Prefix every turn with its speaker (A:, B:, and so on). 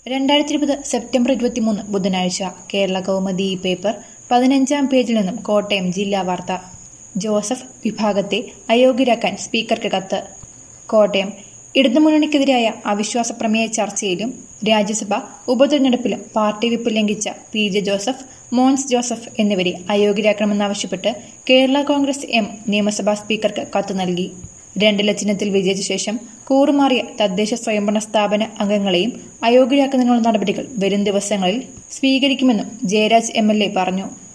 A: രണ്ടായിരത്തി ഇരുപത് സെപ്റ്റംബർ ഇരുപത്തിമൂന്ന് ബുധനാഴ്ച കേരള കൗമുദി ഈ പേപ്പർ പതിനഞ്ചാം പേജിൽ നിന്നും കോട്ടയം ജില്ലാ വാർത്ത ജോസഫ് വിഭാഗത്തെ അയോഗ്യരാക്കാൻ സ്പീക്കർക്ക് കത്ത് കോട്ടയം ഇടതുമുന്നണിക്കെതിരായ അവിശ്വാസ പ്രമേയ ചർച്ചയിലും രാജ്യസഭ ഉപതെരഞ്ഞെടുപ്പിലും പാർട്ടി വിപ്പ് ലംഘിച്ച പി ജെ ജോസഫ് മോൻസ് ജോസഫ് എന്നിവരെ അയോഗ്യരാക്കണമെന്നാവശ്യപ്പെട്ട് കേരള കോൺഗ്രസ് എം നിയമസഭാ സ്പീക്കർക്ക് കത്ത് നൽകി രണ്ടില ചിഹ്നത്തിൽ വിജയിച്ച ശേഷം കൂറുമാറിയ തദ്ദേശ സ്വയംഭരണ സ്ഥാപന അംഗങ്ങളെയും അയോഗ്യരാക്കുന്നതിനുള്ള നടപടികൾ വരും ദിവസങ്ങളിൽ സ്വീകരിക്കുമെന്നും ജയരാജ് എം എൽ എ പറഞ്ഞു